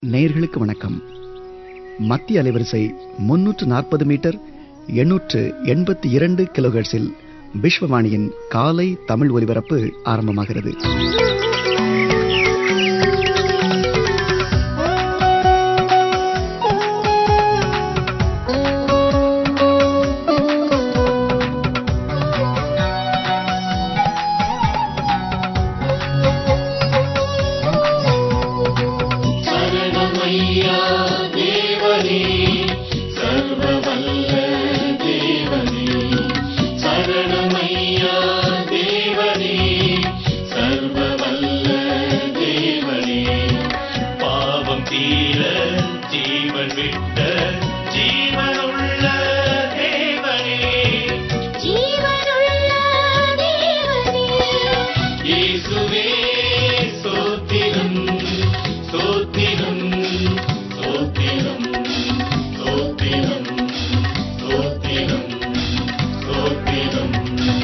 நேயர்களுக்கு வணக்கம் மத்திய அலைவரிசை முன்னூற்று நாற்பது மீட்டர் எண்ணூற்று எண்பத்தி இரண்டு கிலோஹெர்ட்ஸில் விஸ்வவாணியின் காலை தமிழ் ஒலிபரப்பு ஆரம்பமாகிறது சரணமையா தேவனே சர்வவல்ல தேவனே சரணமையா தேவனே சர்வவல்ல தேவனே பாவம் தீர ஜீவன் விட்ட ஜீவனுள்ள தேவனே ஜீவனுள்ள தேவனே இயேசுவே ஸ்தோத்திரம் ஸ்தோத்திரம் ஸ்தோத்திரம் ஸ்தோத்திரம் ஸ்தோத்திரம் ஸ்தோத்திரம்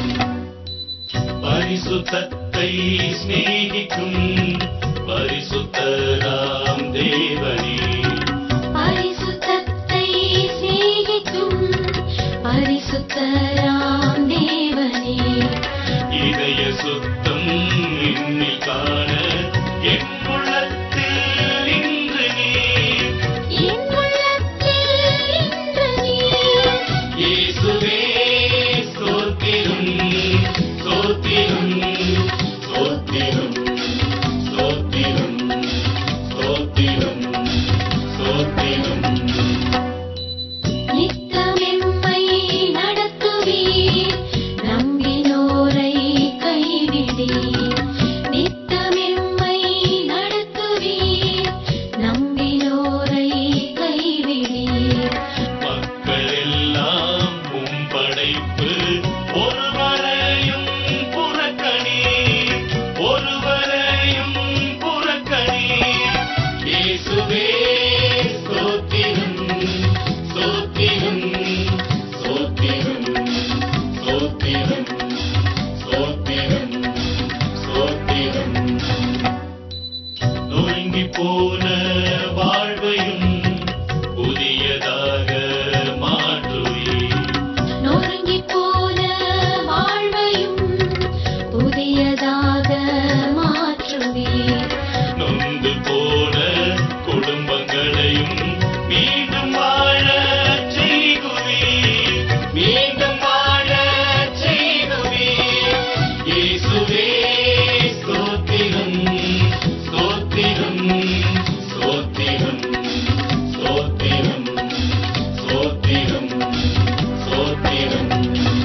பரிசுத்தத்தை சிநேகிக்கும் பரிசுத்தராம் தேவனே பரிசுத்தத்தை சிநேகிக்கும் பரிசுத்தராம் தேவனே இதய சுத்தம் என்னில் காண என் உள்ளத்தில் இன்று நீர் என் உள்ளத்தில் இன்று நீர் இயேசுவே ஸ்தோத்திரம் ஸ்தோத்திரம் ஸ்தோத்திரம் ஸ்தோத்திரம் ஸ்தோத்திரம் ஸ்தோத்திரம் நித்தமெம்மை நடத்துவீர் நம்பினோரை கைவிடீர் நித்தமெம்மை நடத்துவீர் நம்பினோரை கைவிடீர் மக்கள் எல்லாம் உம் படைப்பு ஒருவரையும் புறக்கணீர் ஒருவரையும் புறக்கணீர் இயேசுவே ஸ்தோத்திரம் ஸ்தோத்திரம் ஸ்தோத்திரம் ஸ்தோத்திரம் ஸ்தோத்திரம் ஸ்தோத்திரம் நொறுங்கி போன வாழ்வையும் புதியதாக மாற்றுவீர் நொறுங்கி போன வாழ்வையும் புதியதாக மாற்றுவீர் நொந்து போன குடும்பங்களையும் மீண்டும் வாழ செய்குவீர் மீண்டும் வாழ செய்குவீர் இயேசுவே ஸ்தோத்திரம் ஸ்தோத்திரம் ஸ்தோத்திரம் ஸ்தோத்திரம் ஸ்தோத்திரம் ஸ்தோத்திரம்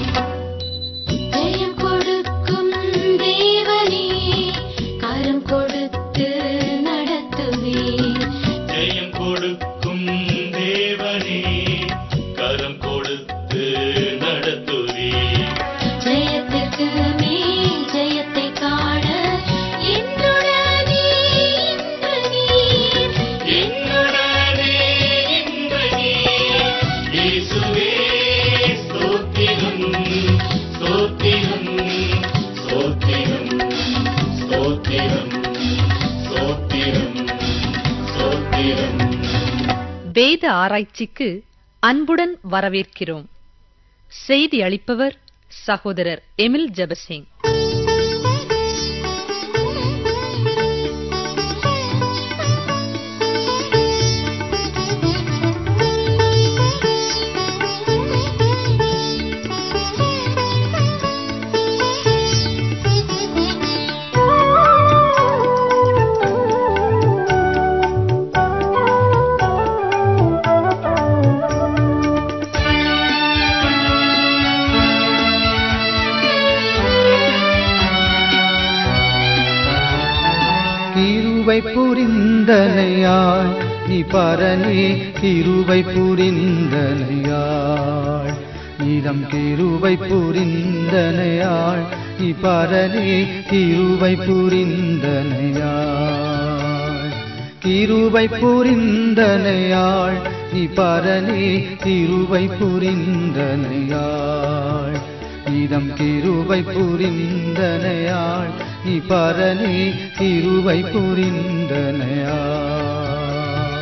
ஜெயம் கொடுக்கும் தேவனே கரம் கொடுத்து நடத்துவீர் ஜெயம் கொடுக்கும் தேவனே கரம் கொடுத்து நடத்துவீர் ஜெயத்திற்கு மேல் ஜெயத்தை காண என்னுடனே இன்று நீர் என்னுடனே இன்று நீர் இயேசுவே ஸ்தோத்திரம் ஸ்தோத்திரம் ஸ்தோத்திரம் ஸ்தோத்திரம் ஸ்தோத்திரம் ஸ்தோத்திரம் வேத ஆராய்ச்சிக்கு அன்புடன் வரவேற்கிறோம் செய்தி அளிப்பவர் சகோதரர் எமில் ஜெபசிங் கிருபை புரிந்தனையாய் நீ பரனே கிருபை புரிந்தனையாய் நீதம் கிருபை புரிந்தனையாய் நீ பரனே கிருபை புரிந்தனையாய் கிருபை புரிந்தனையாள் நீ பரனே கிருபை புரிந்தனையாள் இதம் கிருபை புரிந்தனையாள் நீ பரனே கிருபை புரிந்தனையாள்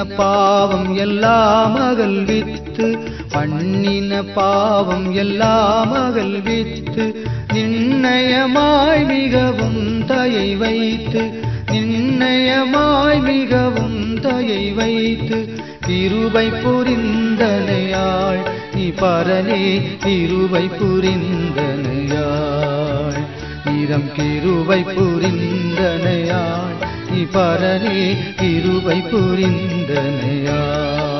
பாவம் எல்லாம் அகல்வித்து பண்ணின பாவம் எல்லாம் அகல்வித்து நிர்ணயமாய் மிகவும் தயை வைத்து நிர்ணயமாய் மிகவும் தயை வைத்து கிருபை புரிந்தனையாள் நீ பரனே கிருபை புரிந்தனையாள் நீதம் கிருபை புரிந்தனையாள் நீ பரனே கிருபை புரிந்தனையாள்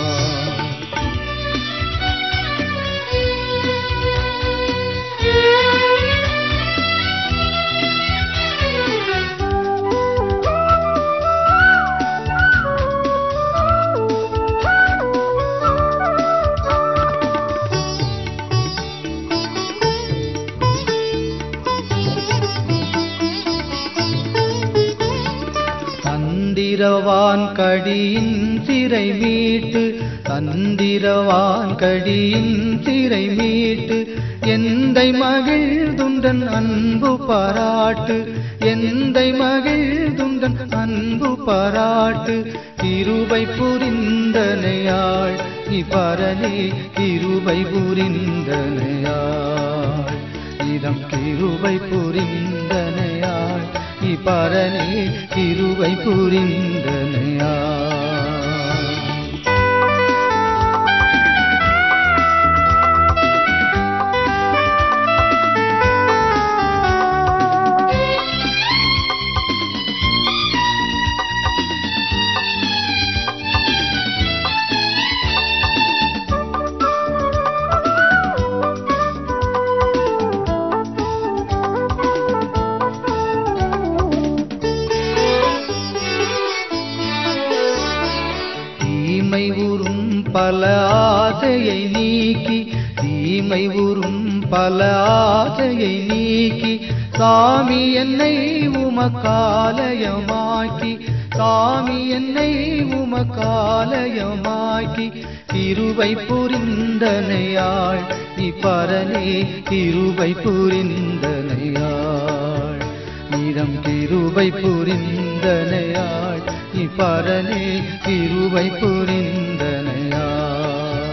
தந்திரவான் கடியின் சிறை மீட்டு தந்திரவான் கடியின் சிறை மீட்டு எந்தை மகிழ்துண்டன் அன்பு பாராட்டு எந்தை மகிழ்துண்டன் அன்பு பாராட்டு கிருபை புரிந்தனையாள் இப்பரனே கிருபை புரிந்தனையாள் இதம் கிருபை புரிந்தனையாள் இப்பரனே கிருபை புரிந்தனையாள் தீமை உறும் பல ஆசையை நீக்கி தீமை உறும் பல ஆசையை நீக்கி சாமி என்னை உமக்காலயமாக்கி சாமி என்னை உமக்காலயமாக்கி கிருபை புரிந்தனையாள் நீ பரனே கிருபை புரிந்தனையாள் நீதம் கிருபை புரிந்தனையாள் நீ பரனே கிருபை புரிந்தனையாள்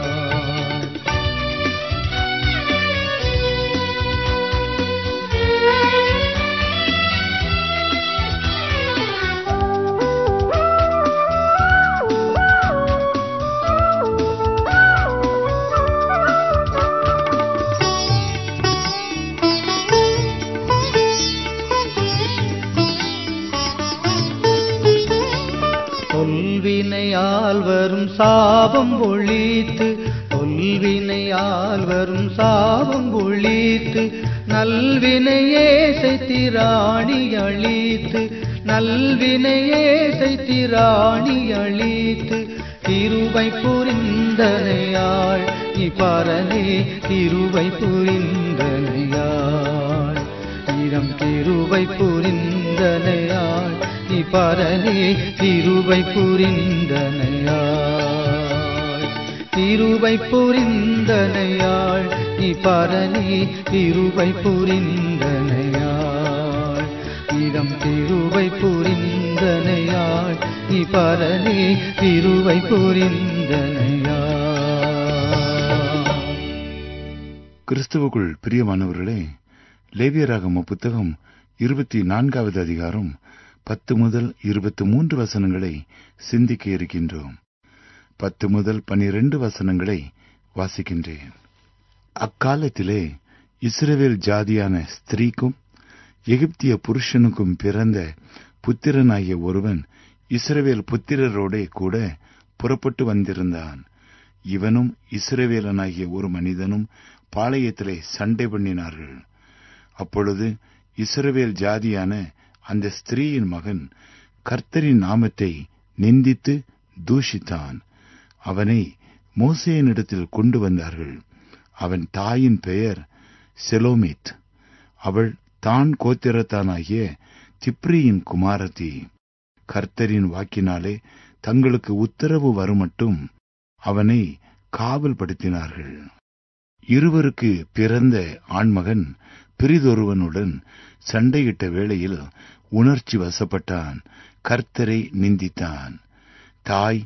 தொல்வினையால் வரும் சாபம் ஒழித்து தொல்வினையால் வரும் சாபம் ஒழித்து நல்வினையே செய்திராணி அழித்து நல்வினையே செய்திராணி அழித்து கிருபை புரிந்தனையாள் பரனே கிருபை புரிந்தனையாள் இடம் கிருபை புரிந்தனையாள் நீ பரனே கிருபை புரிந்தனையாள் கிருபை புரிந்தனையாள் நீ பரனே கிருபை புரிந்தனையாள் இடம் கிருபை புரிந்தனையாள் நீ பரனே கிருபை புரிந்தனையாள் கிறிஸ்துவுக்குள் பிரியமானவர்களே லேவியராகம புத்தகம் இருபத்தி நான்காவது அதிகாரம் பத்து முதல் இருபத்தி மூன்று வசனங்களை சிந்திக்க இருக்கின்றோம் பத்து முதல் பனிரெண்டு வசனங்களை வாசிக்கின்றேன் அக்காலத்திலே இஸ்ரவேல் ஜாதியான ஸ்திரீக்கும் எகிப்திய புருஷனுக்கும் பிறந்த புத்திரனாகிய ஒருவன் இஸ்ரவேல் புத்திரரோடே கூட புறப்பட்டு வந்திருந்தான் இவனும் இஸ்ரவேலனாகிய ஒரு மனிதனும் பாளையத்திலே சண்டை பண்ணினார்கள் அப்பொழுது இஸ்ரவேல் ஜாதியான அந்த ஸ்திரீயின் மகன் கர்த்தரின் நாமத்தை நிந்தித்து தூஷித்தான் அவனை மோசேயனிடத்தில் கொண்டு வந்தார்கள் அவன் தாயின் பெயர் செலோமித் அவள் தான் கோத்திரத்தானாகிய திப்ரியின் குமாரத்தி கர்த்தரின் வாக்கினாலே தங்களுக்கு உத்தரவு வருமட்டும் அவனை காவல்படுத்தினார்கள் இருவருக்கு பிறந்த ஆண்மகன் பிரிதொருவனுடன் சண்டையிட்ட வேளையில் உணர்ச்சி வசப்பட்டான் கர்த்தரை நிந்தித்தான் தாய்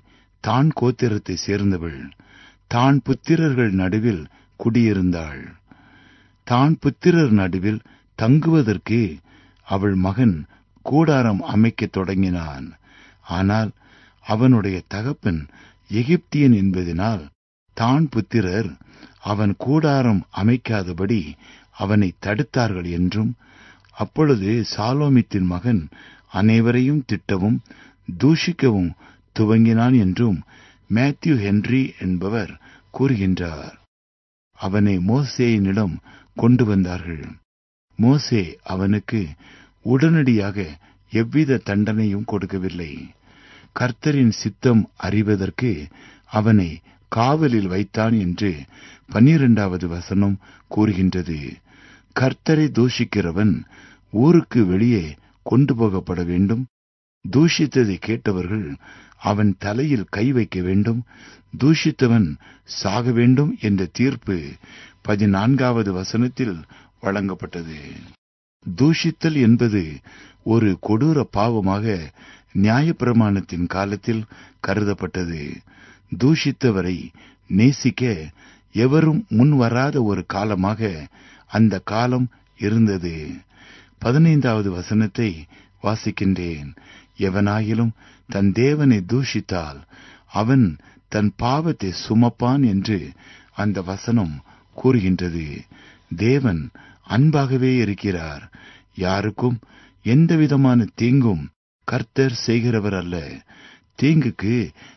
தான் கோத்திரத்தை சேர்ந்தவள் தான் புத்திரர்கள் நடுவில் குடியிருந்தாள் தான் புத்திரர் நடுவில் தங்குவதற்கு அவள் மகன் கூடாரம் அமைக்கத் தொடங்கினான் ஆனால் அவனுடைய தகப்பன் எகிப்தியன் என்பதினால் தான் புத்திரர் அவன் கூடாரம் அமைக்காதபடி அவனை தடுத்தார்கள் என்றும் அப்பொழுது சாலோமித்தின் மகன் அனைவரையும் திட்டவும் தூஷிக்கவும் துவங்கினான் என்றும் மேத்யூ ஹென்றி என்பவர் கூறுகின்றார் அவனை மோசேயினிடம் கொண்டு வந்தார்கள் மோசே அவனுக்கு உடனடியாக எவ்வித தண்டனையும் கொடுக்கவில்லை கர்த்தரின் சித்தம் அறிவதற்கு அவனை காவலில் வைத்தான் என்று பன்னிரண்டாவது வசனம் கூறுகின்றது கர்த்தரை தூஷிக்கிறவன் ஊருக்கு வெளியே கொண்டு போகப்பட வேண்டும் தூஷித்ததை கேட்டவர்கள் அவன் தலையில் கை வைக்க வேண்டும் தூஷித்தவன் சாக வேண்டும் என்ற தீர்ப்பு பதினான்காவது வசனத்தில் வழங்கப்பட்டது தூஷித்தல் என்பது ஒரு கொடூர பாவமாக நியாயப்பிரமாணத்தின் காலத்தில் கருதப்பட்டது தூஷித்தவரை நேசிக்க எவரும் முன்வராத ஒரு காலமாக அந்த காலம் இருந்தது பதினைந்தாவது வசனத்தை வாசிக்கின்றேன் எவனாயிலும் தன் தேவனை தூஷித்தால் அவன் தன் பாவத்தை சுமப்பான் என்று அந்த வசனம் கூறுகின்றது தேவன் அன்பாகவே இருக்கிறார் யாருக்கும் எந்தவிதமான தீங்கும் கர்த்தர் செய்கிறவர் அல்ல தீங்குக்கு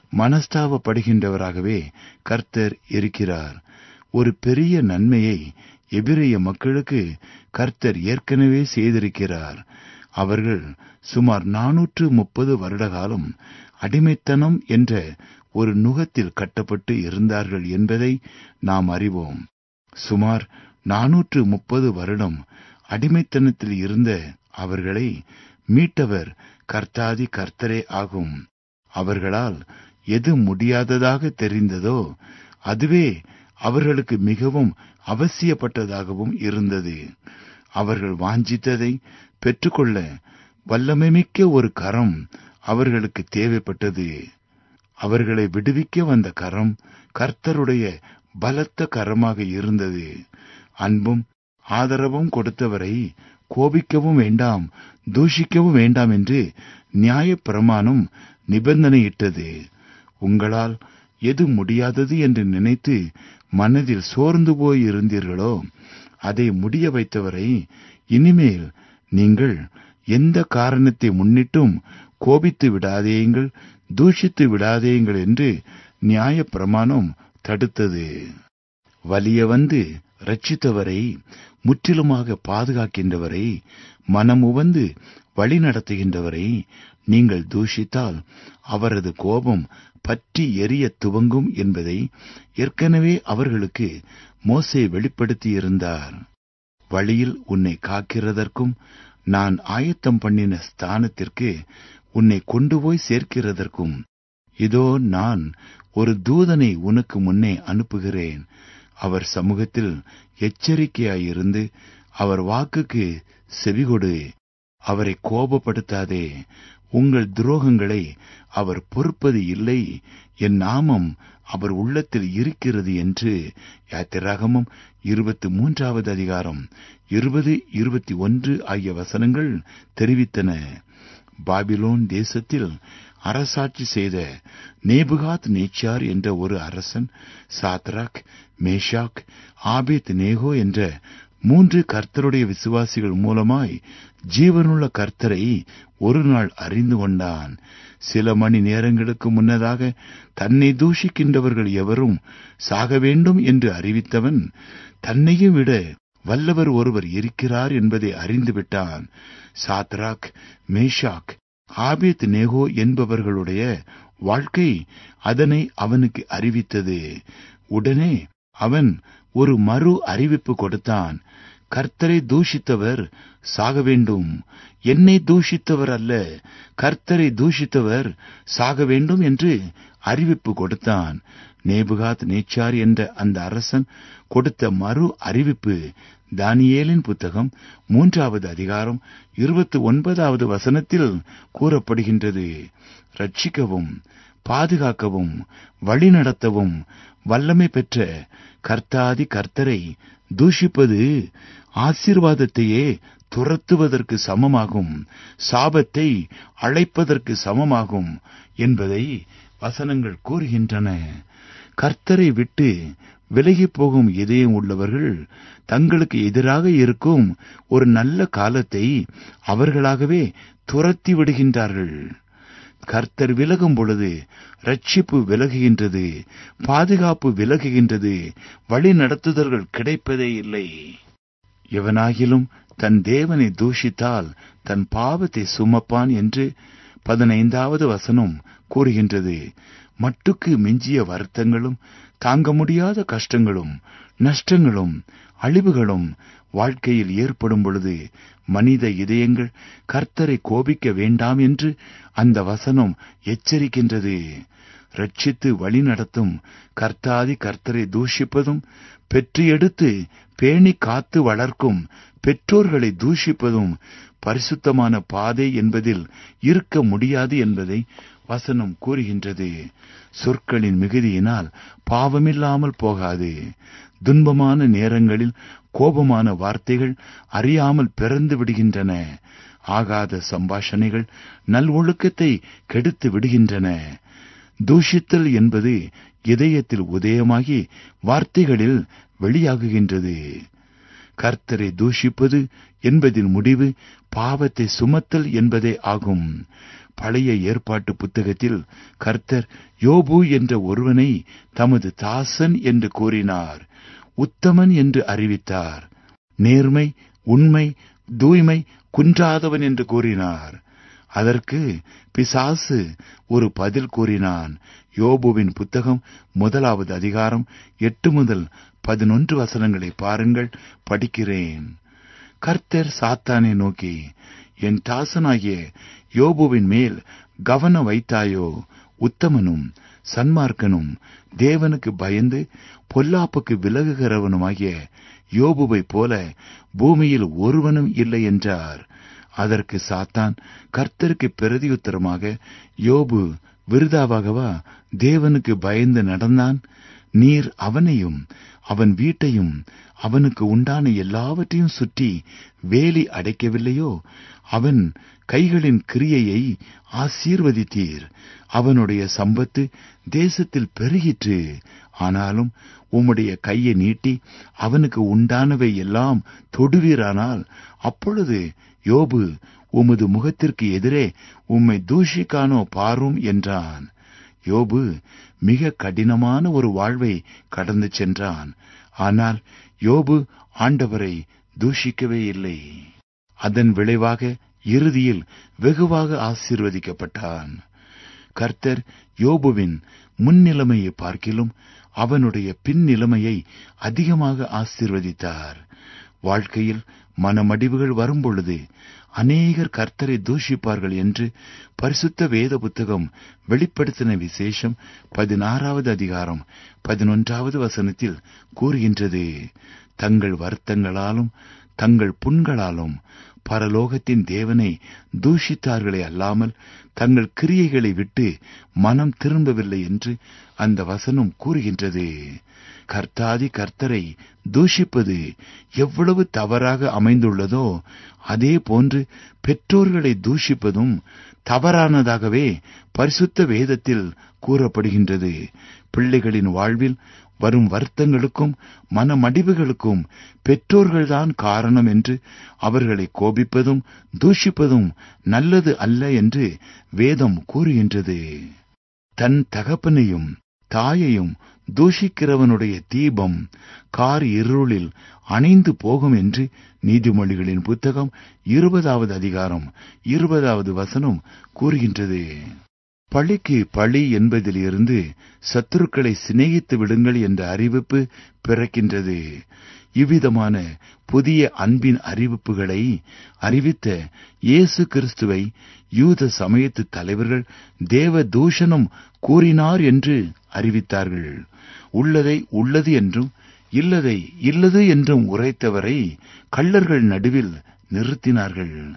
மனஸ்தாபப்படுகின்றவராகவே கர்த்தர் இருக்கிறார் ஒரு பெரிய நன்மையை எபிரிய மக்களுக்கு கர்த்தர் ஏற்கனவே செய்திருக்கிறார் அவர்கள் சுமார் நானூற்று முப்பது வருட காலம் அடிமைத்தனம் என்ற ஒரு நுகத்தில் கட்டப்பட்டு இருந்தார்கள் என்பதை நாம் அறிவோம் சுமார் நானூற்று முப்பது வருடம் அடிமைத்தனத்தில் இருந்த அவர்களை மீட்டவர் கர்த்தாதி கர்த்தரே ஆகும் அவர்களால் எது முடியாததாக தெரிந்ததோ அதுவே அவர்களுக்கு மிகவும் அவசியப்பட்டதாகவும் இருந்தது அவர்கள் வாஞ்சித்ததை பெற்றுக்கொள்ள வல்லமைமிக்க ஒரு கரம் அவர்களுக்கு தேவைப்பட்டது அவர்களை விடுவிக்க வந்த கரம் கர்த்தருடைய பலத்த கரமாக இருந்தது அன்பும் ஆதரவும் கொடுத்தவரை கோபிக்கவும் வேண்டாம் தூஷிக்கவும் வேண்டாம் என்று நியாயப்பிரமாணம் நிபந்தனையிட்டது உங்களால் எது முடியாதது என்று நினைத்து மனதில் சோர்ந்து போய் இருந்தீர்களோ அதை முடிய வைத்தவரை இனிமேல் நீங்கள் எந்த காரணத்தை முன்னிட்டும் கோபித்து விடாதேயுங்கள் தூஷித்து விடாதேயுங்கள் என்று நியாய பிரமாணம் தடுத்தது வலிய வந்து ரட்சித்தவரை முற்றிலுமாக பாதுகாக்கின்றவரை மனமுவந்து வழி நடத்துகின்றவரை நீங்கள் தூஷித்தால் அவரது கோபம் பற்றி எரிய துவங்கும் என்பதை ஏற்கனவே அவர்களுக்கு மோசே வெளிப்படுத்தியிருந்தார் வழியில் உன்னை காக்கிறதற்கும் நான் ஆயத்தம் பண்ணின ஸ்தானத்திற்கு உன்னை கொண்டு போய் சேர்க்கிறதற்கும் இதோ நான் ஒரு தூதனை உனக்கு முன்னே அனுப்புகிறேன் அவர் சமூகத்தில் எச்சரிக்கையாயிருந்து அவர் வாக்குக்கு செவிகொடு அவரை கோபப்படுத்தாதே உங்கள் துரோகங்களை அவர் பொறுப்பது இல்லை என் நாமம் அவர் உள்ளத்தில் இருக்கிறது என்று யாத்திராகமும் இருபத்தி மூன்றாவது அதிகாரம் இருபது இருபத்தி ஒன்று ஆகிய வசனங்கள் தெரிவித்தன பாபிலோன் தேசத்தில் அரசாட்சி செய்த நேபுகாத் நேச்சார் என்ற ஒரு அரசன் சாத்ராக் மேஷாக் ஆபேத் நேகோ என்ற மூன்று கர்த்தருடைய விசுவாசிகள் மூலமாய் ஜீவனுள்ள கர்த்தரை ஒரு நாள் அறிந்து கொண்டான் சில மணி நேரங்களுக்கு முன்னதாக தன்னை தூஷிக்கின்றவர்கள் எவரும் சாக வேண்டும் என்று அறிவித்தவன் தன்னையும் விட வல்லவர் ஒருவர் இருக்கிறார் என்பதை அறிந்துவிட்டான் சாத்ராக் மேஷாக் ஆபேத் நேகோ என்பவர்களுடைய வாழ்க்கை அதனை அவனுக்கு அறிவித்தது உடனே அவன் ஒரு மறு அறிவிப்பு கொடுத்தான் கர்த்தரை தூஷித்தவர் சாக வேண்டும் என்னை தூஷித்தவர் அல்ல கர்த்தரை தூஷித்தவர் சாக வேண்டும் என்று அறிவிப்பு கொடுத்தான் நேபுகாத் நேச்சார் என்ற அந்த அரசன் கொடுத்த மறு அறிவிப்பு தானியேலின் புத்தகம் மூன்றாவது அதிகாரம் இருபத்தி ஒன்பதாவது வசனத்தில் கூறப்படுகின்றது ரட்சிக்கவும் பாதுகாக்கவும் வழிநடத்தவும் வல்லமை பெற்ற கர்த்தாதி கர்த்தரை தூஷிப்பது ஆசீர்வாதத்தையே துரத்துவதற்கு சமமாகும் சாபத்தை அழைப்பதற்கு சமமாகும் என்பதை வசனங்கள் கூறுகின்றன கர்த்தரை விட்டு விலகி போகும் இதயம் உள்ளவர்கள் தங்களுக்கு எதிராக இருக்கும் ஒரு நல்ல காலத்தை அவர்களாகவே துரத்தி விடுகின்றார்கள் கர்த்தர் விலகும் பொழுது ரட்சிப்பு விலகுகின்றது பாதுகாப்பு விலகுகின்றது வழி நடத்துதல்கள் கிடைப்பதே இல்லை எவனாகிலும் தன் தேவனை தூஷித்தால் தன் பாவத்தை சுமப்பான் என்று பதினைந்தாவது வசனம் கூறுகின்றது மட்டுக்கு மிஞ்சிய வருத்தங்களும் தாங்க முடியாத கஷ்டங்களும் நஷ்டங்களும் அழிவுகளும் வாழ்க்கையில் ஏற்படும் பொழுது மனித இதயங்கள் கர்த்தரை கோபிக்க வேண்டாம் என்று அந்த வசனம் எச்சரிக்கின்றது ரட்சித்து வழி நடத்தும் கர்த்தாதி கர்த்தரை தூஷிப்பதும் பெற்று எடுத்து பேணி காத்து வளர்க்கும் பெற்றோர்களை தூஷிப்பதும் பரிசுத்தமான பாதை என்பதில் இருக்க முடியாது என்பதை வசனம் கூறுகின்றது சொற்களின் மிகுதியினால் பாவமில்லாமல் போகாது துன்பமான நேரங்களில் கோபமான வார்த்தைகள் அறியாமல் பிறந்து விடுகின்றன ஆகாத சம்பாஷணைகள் நல்ஒழுக்கத்தை கெடுத்து விடுகின்றன தூஷித்தல் என்பது இதயத்தில் உதயமாகி வார்த்தைகளில் வெளியாகுகின்றது கர்த்தரை தூஷிப்பது என்பதின் முடிவு பாவத்தை சுமத்தல் என்பதே ஆகும் பழைய ஏற்பாட்டு புத்தகத்தில் கர்த்தர் யோபு என்ற ஒருவனை தமது தாசன் என்று கூறினார் உத்தமன் என்று அறிவித்தார் நேர்மை உண்மை தூய்மை குன்றாதவன் என்று கூறினார் அதற்கு பிசாசு ஒரு பதில் கூறினான் யோபுவின் புத்தகம் முதலாவது அதிகாரம் எட்டு முதல் பதினொன்று வசனங்களை பாருங்கள் படிக்கிறேன் கர்த்தர் சாத்தானை நோக்கி என் தாசனாகிய யோபுவின் மேல் கவனம் வைத்தாயோ உத்தமனும் சன்மார்க்கனும் தேவனுக்கு பயந்து பொல்லாப்புக்கு விலகுகிறவனுமாகிய யோபுவைப் போல பூமியில் ஒருவனும் இல்லை என்றார் அதற்கு சாத்தான் கர்த்தருக்கு பிரதியுத்தரமாக யோபு விருதாவாகவா தேவனுக்கு பயந்து நடந்தான் நீர் அவனையும் அவன் வீட்டையும் அவனுக்கு உண்டான எல்லாவற்றையும் சுற்றி வேலி அடைக்கவில்லையோ அவன் கைகளின் கிரியையை ஆசீர்வதித்தீர் அவனுடைய சம்பத்து தேசத்தில் பெருகிற்று ஆனாலும் உம்முடைய கையை நீட்டி அவனுக்கு உண்டானவை எல்லாம் தொடுவீரானால் அப்பொழுது யோபு உமது முகத்திற்கு எதிரே உம்மை தூஷிக்கானோ பாரும் என்றான் யோபு மிக கடினமான ஒரு வாழ்வை கடந்து சென்றான் ஆனால் யோபு ஆண்டவரை தூஷிக்கவே இல்லை அதன் விளைவாக இறுதியில் வெகுவாக ஆசீர்வதிக்கப்பட்டான் கர்த்தர் யோபுவின் முன்னிலைமையை பார்க்கிலும் அவனுடைய பின்னிலைமையை அதிகமாக ஆசீர்வதித்தார் வாழ்க்கையில் மனமடிவுகள் வரும்பொழுது அநேகர் கர்த்தரை தூஷிப்பார்கள் என்று பரிசுத்த வேத புத்தகம் வெளிப்படுத்தின விசேஷம் பதினாறாவது அதிகாரம் பதினொன்றாவது வசனத்தில் கூறுகின்றது தங்கள் வருத்தங்களாலும் தங்கள் புண்களாலும் பரலோகத்தின் தேவனை தூஷித்தார்களே அல்லாமல் தங்கள் கிரியைகளை விட்டு மனம் திரும்பவில்லை என்று அந்த வசனம் கூறுகின்றது கர்த்தாதி கர்த்தரை தூஷிப்பது எவ்வளவு தவறாக அமைந்துள்ளதோ அதே போன்று பெற்றோர்களை தூஷிப்பதும் தவறானதாகவே பரிசுத்த வேதத்தில் கூறப்படுகின்றது பிள்ளைகளின் வாழ்வில் வரும் வருத்தங்களுக்கும் மனமடிவுகளுக்கும் பெற்றோர்கள்தான் காரணம் என்று அவர்களை கோபிப்பதும் தூஷிப்பதும் நல்லது அல்ல என்று வேதம் கூறுகின்றது தன் தகப்பனையும் தாயையும் தூஷிக்கிறவனுடைய தீபம் கார் இருளில் அணைந்து போகும் என்று நீதிமொழிகளின் புத்தகம் இருபதாவது அதிகாரம் இருபதாவது வசனம் கூறுகின்றது பழிக்கு பழி என்பதிலிருந்து சத்துருக்களை சிநேகித்து விடுங்கள் என்ற அறிவிப்பு பிறக்கின்றது இவ்விதமான புதிய அன்பின் அறிவிப்புகளை அறிவித்த இயேசு கிறிஸ்துவை யூத சமயத்து தலைவர்கள் தேவ தூஷணம் கூறினார் என்று அறிவித்தார்கள் உள்ளதை உள்ளது என்றும் இல்லதை இல்லது என்றும் உரைத்தவரை கள்ளர்கள் நடுவில் நிறுத்தினார்கள்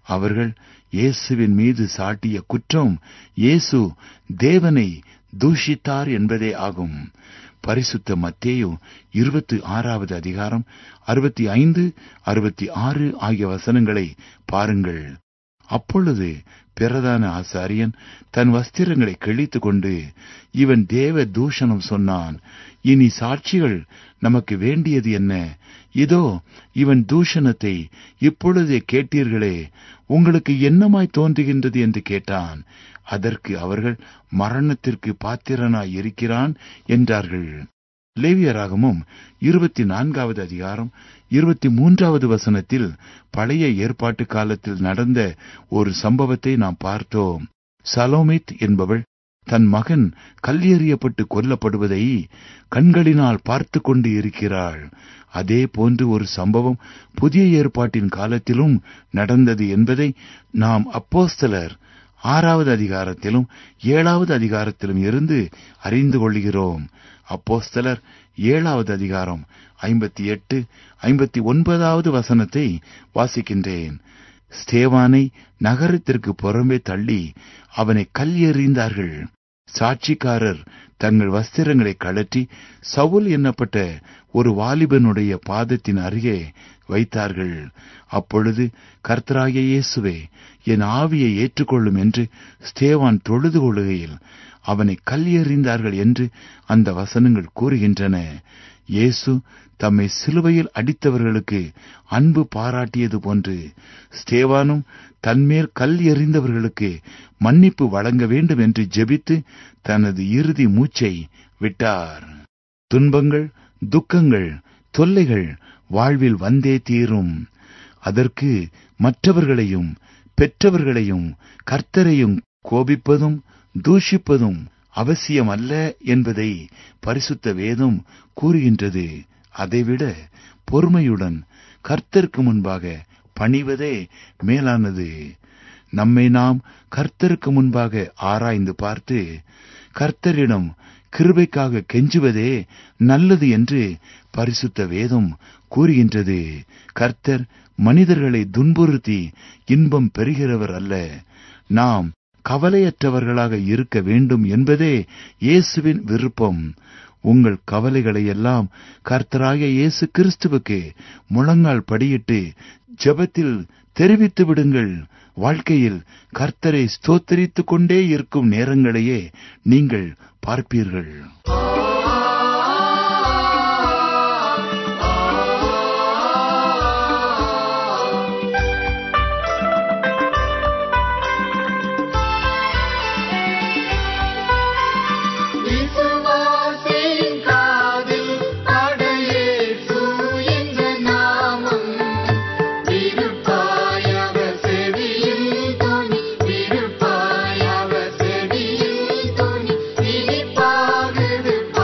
அவர்கள் இயேசுவின் மீது சாட்டிய குற்றம் இயேசு தேவனை தூஷித்தார் என்பதே ஆகும் பரிசுத்த மத்தேயு இருபத்தி ஆறாவது அதிகாரம் அறுபத்தி ஐந்து அறுபத்தி ஆறு ஆகிய வசனங்களை பாருங்கள் அப்பொழுது பிரதான ஆசாரியன் தன் வஸ்திரங்களை கிழித்துக் கொண்டு இவன் தேவ தூஷணம் சொன்னான் இனி சாட்சிகள் நமக்கு வேண்டியது என்ன இதோ இவன் தூஷணத்தை இப்பொழுதே கேட்டீர்களே உங்களுக்கு என்னமாய் தோன்றுகின்றது என்று கேட்டான் அதற்கு அவர்கள் மரணத்திற்கு பாத்திரனாய் இருக்கிறான் என்றார்கள் லேவியராகமும் இருபத்தி நான்காவது அதிகாரம் இருபத்தி மூன்றாவது வசனத்தில் பழைய ஏற்பாட்டு காலத்தில் நடந்த ஒரு சம்பவத்தை நாம் பார்த்தோம் சலோமித் என்பவள் தன் மகன் கல்லெறியப்பட்டு கொல்லப்படுவதை கண்களினால் பார்த்து கொண்டு இருக்கிறாள் அதே போன்று ஒரு சம்பவம் புதிய ஏற்பாட்டின் காலத்திலும் நடந்தது என்பதை நாம் அப்போஸ்தலர் ஆறாவது அதிகாரத்திலும் ஏழாவது அதிகாரத்திலும் இருந்து அறிந்து கொள்கிறோம் அப்போஸ்தலர் ஏழாவது அதிகாரம் ஐம்பத்தி எட்டு ஐம்பத்தி ஒன்பதாவது வசனத்தை வாசிக்கின்றேன் ஸ்தேவானை நகரத்திற்கு புறம்பே தள்ளி அவனை கல் எறிந்தார்கள் சாட்சிக்காரர் தங்கள் வஸ்திரங்களை கழற்றி சவுல் என்னப்பட்ட ஒரு வாலிபனுடைய பாதத்தின் அருகே வைத்தார்கள் அப்பொழுது கர்த்தராகிய இயேசுவே என் ஆவியை ஏற்றுக்கொள்ளும் என்று ஸ்தேவான் தொழுது கொள்ளுகையில் அவனை கல் எறிந்தார்கள் என்று அந்த வசனங்கள் கூறுகின்றன இயேசு தம்மை சிலுவையில் அடித்தவர்களுக்கு அன்பு பாராட்டியது போன்று ஸ்தேவானும் தன்மேல் கல் எறிந்தவர்களுக்கு மன்னிப்பு வழங்க வேண்டும் என்று ஜெபித்து தனது இறுதி மூச்சை விட்டார் துன்பங்கள் துக்கங்கள் தொல்லைகள் வாழ்வில் வந்தே தீரும் அதற்கு மற்றவர்களையும் பெற்றவர்களையும் கர்த்தரையும் கோபிப்பதும் தூஷிப்பதும் அவசியம் அல்ல என்பதை பரிசுத்த வேதம் கூறுகின்றது அதைவிட பொறுமையுடன் கர்த்தருக்கு முன்பாக பணிவதே மேலானது நம்மை நாம் கர்த்தருக்கு முன்பாக ஆராய்ந்து பார்த்து கர்த்தரிடம் கிருபைக்காக கெஞ்சுவதே நல்லது என்று பரிசுத்த வேதம் கூறுகின்றது கர்த்தர் மனிதர்களை துன்புறுத்தி இன்பம் பெறுகிறவர் அல்ல நாம் கவலையற்றவர்களாக இருக்க வேண்டும் என்பதே இயேசுவின் விருப்பம் உங்கள் கவலைகளை எல்லாம் கர்த்தராகிய இயேசு கிறிஸ்துவுக்கு முழங்கால் படியிட்டு ஜெபத்தில் தெரிவித்து விடுங்கள் வாழ்க்கையில் கர்த்தரை ஸ்தோத்தரித்துக் கொண்டே இருக்கும் நேரங்களையே நீங்கள் பார்ப்பீர்கள் விசுவாசின் காதில் அடையேசு என்ற நாமம் விருப்பாயவ செவியில் துணி விருப்பாயவ செவியில் துணி விழிப்பாகுது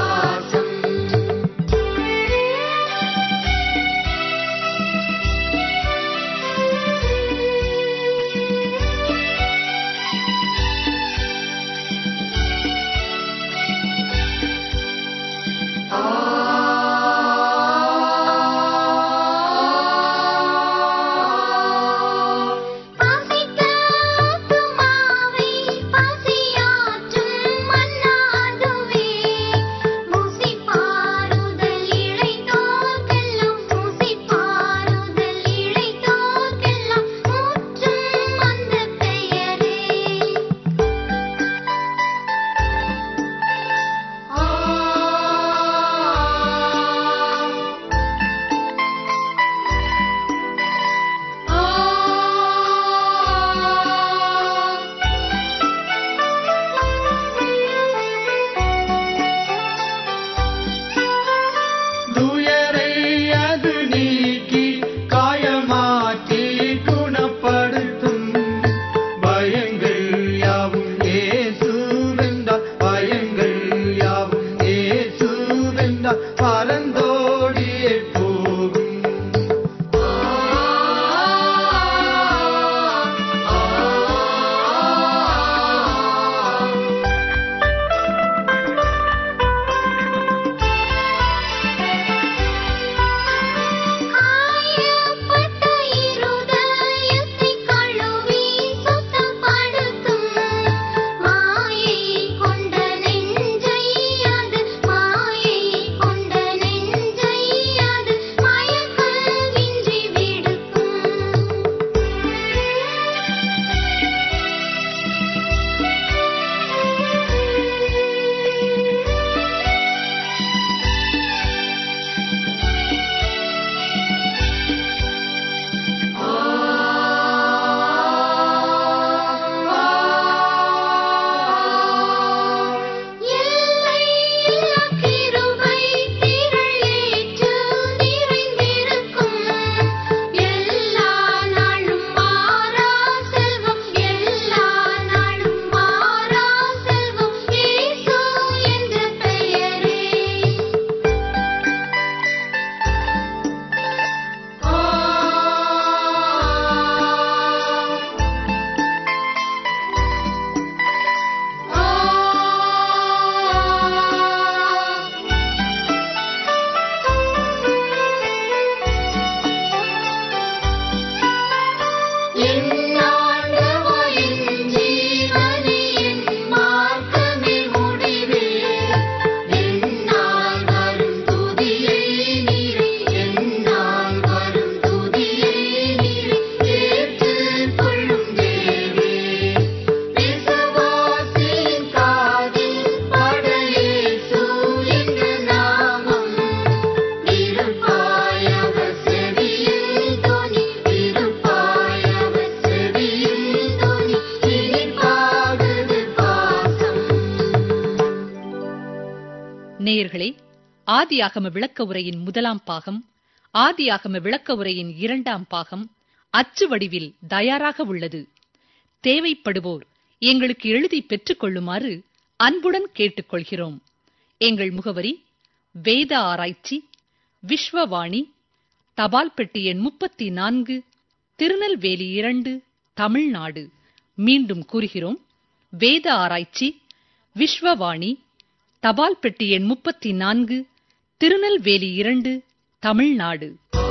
நேயர்களே ஆதியாகம விளக்க உரையின் முதலாம் பாகம் ஆதியாகம விளக்க உரையின் இரண்டாம் பாகம் அச்சு வடிவில் தயாராக உள்ளது தேவைப்படுவோர் எங்களுக்கு எழுதி பெற்றுக் கொள்ளுமாறு அன்புடன் கேட்டுக்கொள்கிறோம் எங்கள் முகவரி வேத ஆராய்ச்சி விஸ்வவாணி தபால் பெட்டி எண் முப்பத்தி நான்கு திருநெல்வேலி இரண்டு தமிழ்நாடு மீண்டும் கூறுகிறோம் வேத ஆராய்ச்சி விஸ்வவாணி தபால் பெட்டி எண் முப்பத்தி நான்கு திருநெல்வேலி இரண்டு தமிழ்நாடு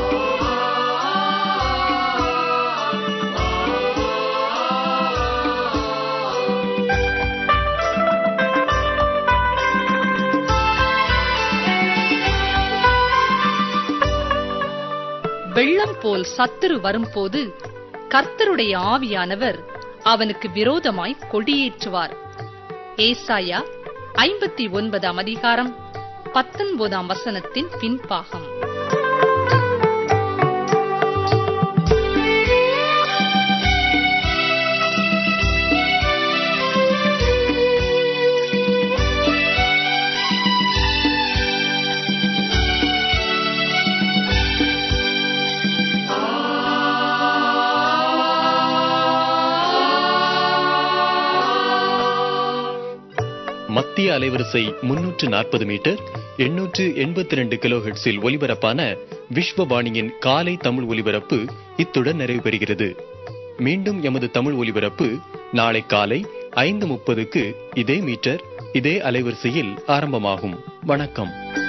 வெள்ளம் போல் சத்துரு வரும்போது கர்த்தருடைய ஆவியானவர் அவனுக்கு விரோதமாய் கொடியேற்றுவார் ஏசாயா ஐம்பத்தி ஒன்பதாம் அதிகாரம் பத்தொன்பதாம் வசனத்தின் பின்பாகம் மத்திய அலைவரிசை முன்னூற்று நாற்பது மீட்டர் எண்ணூற்று எண்பத்தி ரெண்டு கிலோஹெட்ஸில் ஒலிபரப்பான விஸ்வவாணியின் காலை தமிழ் ஒலிபரப்பு இத்துடன் நிறைவு பெறுகிறது மீண்டும் எமது தமிழ் ஒலிபரப்பு நாளை காலை ஐந்து முப்பதுக்கு இதே மீட்டர் இதே அலைவரிசையில் ஆரம்பமாகும் வணக்கம்